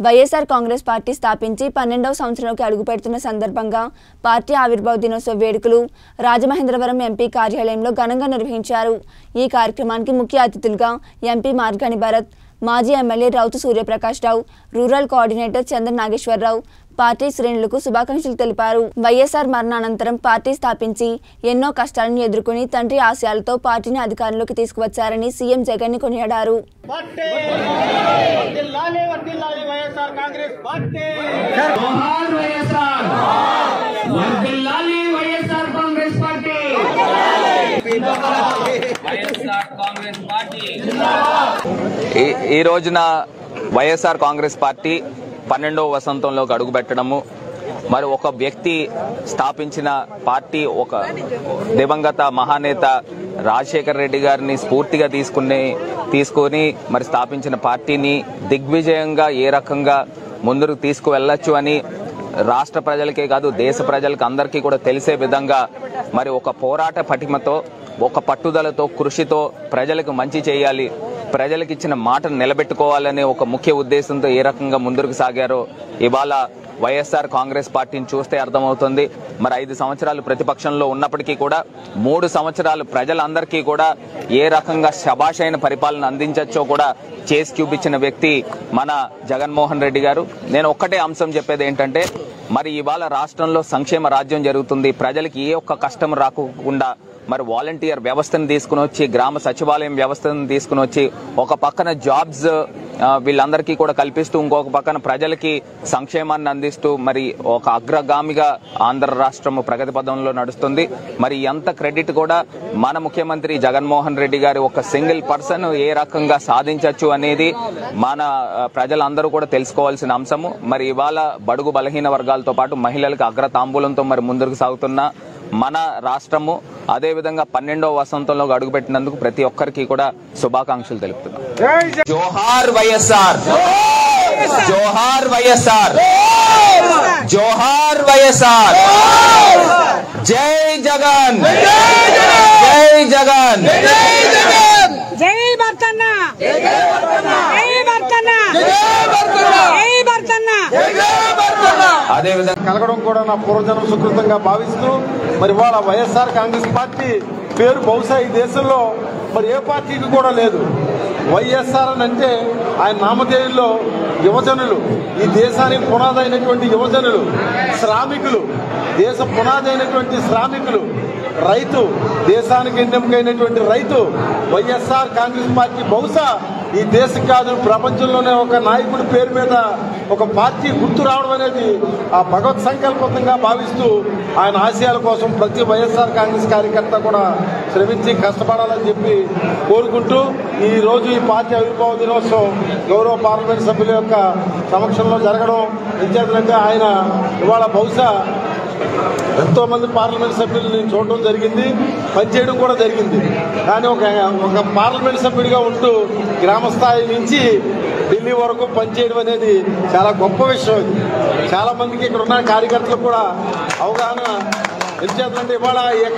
YSR Congress party స్థాపించి పన్నెండవ సంవత్సరంలోకి అడుగుపెడుతున్న సందర్భంగా పార్టీ ఆవిర్భావ దినోత్సవ వేడుకలు రాజమహేంద్రవరం ఎంపీ కార్యాలయంలో ఘనంగా నిర్వహించారు ఈ కార్యక్రమానికి ముఖ్య అతిథులుగా ఎంపీ మార్గాని భరత్ మాజీ MLA Routhu Suryaprakash Rao rural coordinator Chandra Nageswararao party శ్రేణులకు శుభాకాంక్షలు తెలిపారు వైఎస్ఆర్ మరణానంతరం పార్టీ స్థాపించి ఎన్నో కష్టాలను ఎదుర్కొని తండ్రి ఆశయాలతో పార్టీని అధికారంలోకి తీసుకువచ్చారని సీఎం జగన్ ని కొనియాడారు పార్టీ వర్ధిల్లాలి వర్ధిల్లాలి వైఎస్ఆర్ కాంగ్రెస్ పార్టీ జోహార్ వైఎస్ఆర్ వర్ధిల్లాలి YSR Congress party YSR Congress party ఈ ఈ రోజున వైఎస్ఆర్ కాంగ్రెస్ పార్టీ పన్నెండవ వసంతంలోకి అడుగుపెట్టడము మరి ఒక వ్యక్తి స్థాపించిన పార్టీ ఒక దివంగత మహానేత రాజశేఖర్ రెడ్డి గారిని స్ఫూర్తిగా తీసుకుని తీసుకొని మరి స్థాపించిన పార్టీని దిగ్విజయంగా ఏ రకంగా ముందుకు తీసుకువెళ్ళొచ్చు అని రాష్ట్ర ప్రజలకే కాదు దేశ ప్రజలకు అందరికీ కూడా తెలిసే విధంగా మరి ఒక పోరాట పటిమతో ఒక పట్టుదలతో కృషితో ప్రజలకు మంచి చేయాలి ప్రజలకు ఇచ్చిన మాటను నిలబెట్టుకోవాలనే ఒక ముఖ్య ఉద్దేశంతో ఏ రకంగా ముందుకు సాగారో ఇవాళ వైఎస్ఆర్ కాంగ్రెస్ పార్టీని చూస్తే అర్థమవుతుంది మరి ఐదు సంవత్సరాలు ప్రతిపక్షంలో ఉన్నప్పటికీ కూడా మూడు సంవత్సరాలు ప్రజలందరికీ కూడా ఏ రకంగా శబాషైన పరిపాలన అందించచ్చో కూడా చేసి చూపించిన వ్యక్తి మన జగన్మోహన్ రెడ్డి గారు నేను ఒక్కటే అంశం చెప్పేది ఏంటంటే మరి ఇవాళ రాష్ట్రంలో సంక్షేమ రాజ్యం జరుగుతుంది ప్రజలకి ఏ ఒక్క కష్టం రాకుండా మరి వాలంటీర్ వ్యవస్థను తీసుకుని వచ్చి గ్రామ సచివాలయం వ్యవస్థను తీసుకుని వచ్చి ఒక పక్కన జాబ్స్ ఆ, వీళ్ళందరికీ కూడా కల్పిస్తూ ఇంకొక పక్కన ప్రజలకి సంక్షేమాన్ని అందిస్తూ మరి ఒక అగ్రగామిగా ఆంధ్ర రాష్ట్రం ప్రగతి పదంలో నడుస్తుంది మరి ఎంత క్రెడిట్ కూడా మన ముఖ్యమంత్రి జగన్మోహన్ రెడ్డి గారి ఒక సింగిల్ పర్సన్ ఏ రకంగా సాధించవచ్చు అనేది మన ఆ, ప్రజలందరూ కూడా తెలుసుకోవాల్సిన అంశము మరి ఇవాళ బడుగు బలహీన వర్గాలతో పాటు మహిళలకు అగ్ర తాంబూలంతో మరి ముందుకు సాగుతున్న మన రాష్ట్రము అదే విధంగా పన్నెండవ వసంతంలో అడుగుపెట్టినందుకు ప్రతి ఒక్కరికి కూడా శుభాకాంక్షలు తెలుపుతున్నాం జోహార్ వైఎస్ఆర్ జోహార్ వైఎస్ఆర్ జోహార్ వైఎస్ఆర్ జై జగన్ జై జగన్ జై భర్తన్న జై భర్తన్న జై భర్తన్న అదే విధంగా కలగడం కూడా నా పూర్వజన్మ సుకృతంగా భావిస్తూ మరి వాళ్ళ వైఎస్ఆర్ కాంగ్రెస్ పార్టీ పేరు బహుశా ఈ దేశంలో మరి ఏ పార్టీకి కూడా లేదు వైఎస్ఆర్ అని అంటే ఆయన నామధేయంలో యువజనులు ఈ దేశానికి పునాది అయినటువంటి యువజనులు శ్రామికులు దేశ పునాది అయినటువంటి శ్రామికులు రైతు దేశానికి ఎన్నెముకైనటువంటి రైతు వైఎస్ఆర్ కాంగ్రెస్ పార్టీ బహుశా ఈ దేశం కాదు ప్రపంచంలోనే ఒక నాయకుడి పేరు మీద ఒక పార్టీ గుర్తు రావడం అనేది ఆ భగవత్ సంకల్పంగా భావిస్తూ ఆయన ఆశయాల కోసం ప్రతి వైఎస్ఆర్ కాంగ్రెస్ కార్యకర్త కూడా శ్రమించి కష్టపడాలని చెప్పి కోరుకుంటూ ఈ రోజు ఈ పార్టీ ఆవిర్భావ దినోత్సవం గౌరవ పార్లమెంట్ సభ్యుల యొక్క సమక్షంలో జరగడం విద్యార్థులంటే ఆయన ఇవాళ బహుశా ఎంతో మంది పార్లమెంట్ సభ్యులు నేను చూడడం జరిగింది పనిచేయడం కూడా జరిగింది కానీ ఒక ఒక పార్లమెంట్ సభ్యుడిగా ఉంటూ గ్రామ స్థాయి నుంచి ఢిల్లీ వరకు పనిచేయడం అనేది చాలా గొప్ప విషయం ఇది చాలా మందికి ఇక్కడ ఉన్న కార్యకర్తలకు కూడా అవగాహన ఎంచేతంటే ఇవాళ ఈ